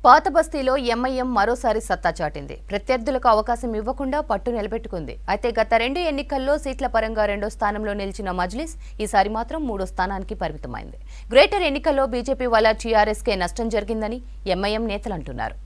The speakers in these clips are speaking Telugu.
పాత బస్తీలో ఎంఐఎం మరోసారి సత్తా చాటింది ప్రత్యర్థులకు అవకాశం ఇవ్వకుండా పట్టు నిలబెట్టుకుంది అయితే గత రెండు ఎన్నికల్లో సీట్ల పరంగా రెండో స్థానంలో నిలిచిన మజ్లిస్ ఈసారి మాత్రం మూడో స్థానానికి పరిమితమైంది గ్రేటర్ ఎన్నికల్లో బీజేపీ వల్ల టీఆర్ఎస్కే నష్టం జరిగిందని ఎంఐఎం నేతలు అంటున్నారు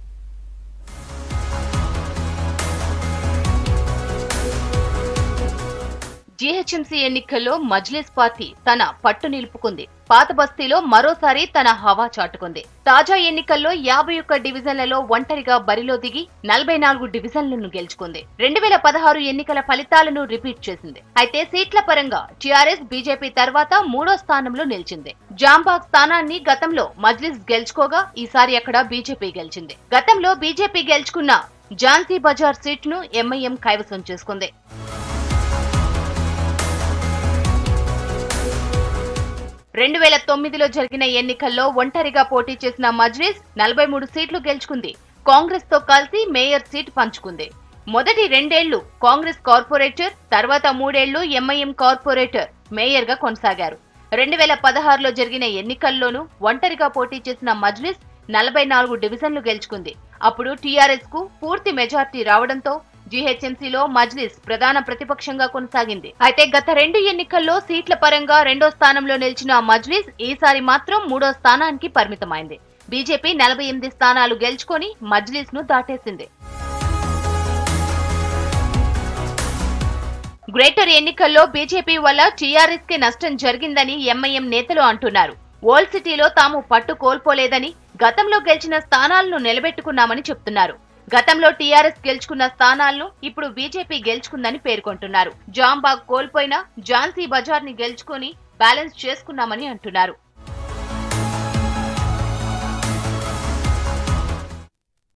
జీహెచ్ఎంసీ ఎన్నికల్లో మజ్లిస్ పార్టీ తన పట్టు నిలుపుకుంది పాత బస్తీలో మరోసారి తన హవా చాటుకుంది తాజా ఎన్నికల్లో యాభై ఒక్క డివిజన్లలో ఒంటరిగా బరిలో దిగి నలభై నాలుగు డివిజన్లను గెలుచుకుంది రెండు వేల పదహారు ఎన్నికల ఫలితాలను రిపీట్ చేసింది అయితే సీట్ల పరంగా టీఆర్ఎస్ బీజేపీ తర్వాత మూడో స్థానంలో నిలిచింది జాంబాగ్ స్థానాన్ని గతంలో మజ్లిస్ గెలుచుకోగా ఈసారి అక్కడ బీజేపీ గెలిచింది గతంలో బీజేపీ గెలుచుకున్న ఝాన్సీ బజార్ సీట్ను ఎంఐఎం కైవసం చేసుకుంది రెండు వేల తొమ్మిదిలో జరిగిన ఎన్నికల్లో ఒంటరిగా పోటీ చేసిన మజ్లిస్ నలభై మూడు సీట్లు గెలుచుకుంది కాంగ్రెస్ తో కలిసి మేయర్ సీట్ పంచుకుంది మొదటి రెండేళ్లు కాంగ్రెస్ కార్పొరేటర్ తర్వాత మూడేళ్లు ఎంఐఎం కార్పొరేటర్ మేయర్ గా కొనసాగారు రెండు వేల పదహారులో జరిగిన ఎన్నికల్లోనూ ఒంటరిగా పోటీ చేసిన మజ్లిస్ నలభై నాలుగు డివిజన్లు గెలుచుకుంది అప్పుడు టీఆర్ఎస్ కు పూర్తి మెజార్టీ రావడంతో జీహెచ్ఎంసీలో మజ్లిస్ ప్రధాన ప్రతిపక్షంగా కొనసాగింది అయితే గత రెండు ఎన్నికల్లో సీట్ల పరంగా రెండో స్థానంలో నిలిచిన మజ్లిస్ ఈసారి మాత్రం మూడో స్థానానికి పరిమితమైంది బీజేపీ నలభై ఎనిమిది స్థానాలు గెలుచుకొని మజ్లిస్ ను దాటేసింది గ్రేటర్ ఎన్నికల్లో బీజేపీ వల్ల టీఆర్ఎస్ కి నష్టం జరిగిందని ఎంఐఎం నేతలు అంటున్నారు ఓల్డ్ సిటీలో తాము పట్టు కోల్పోలేదని గతంలో గెలిచిన స్థానాలను నిలబెట్టుకున్నామని చెప్తున్నారు గతంలో టీఆర్ఎస్ గెలుచుకున్న స్థానాలను ఇప్పుడు బీజేపీ గెలుచుకుందని పేర్కొంటున్నారు జాంబాగ్ కోల్పోయినా ఝాన్సీ బజార్ ని గెలుచుకొని బ్యాలెన్స్ చేసుకున్నామని అంటున్నారు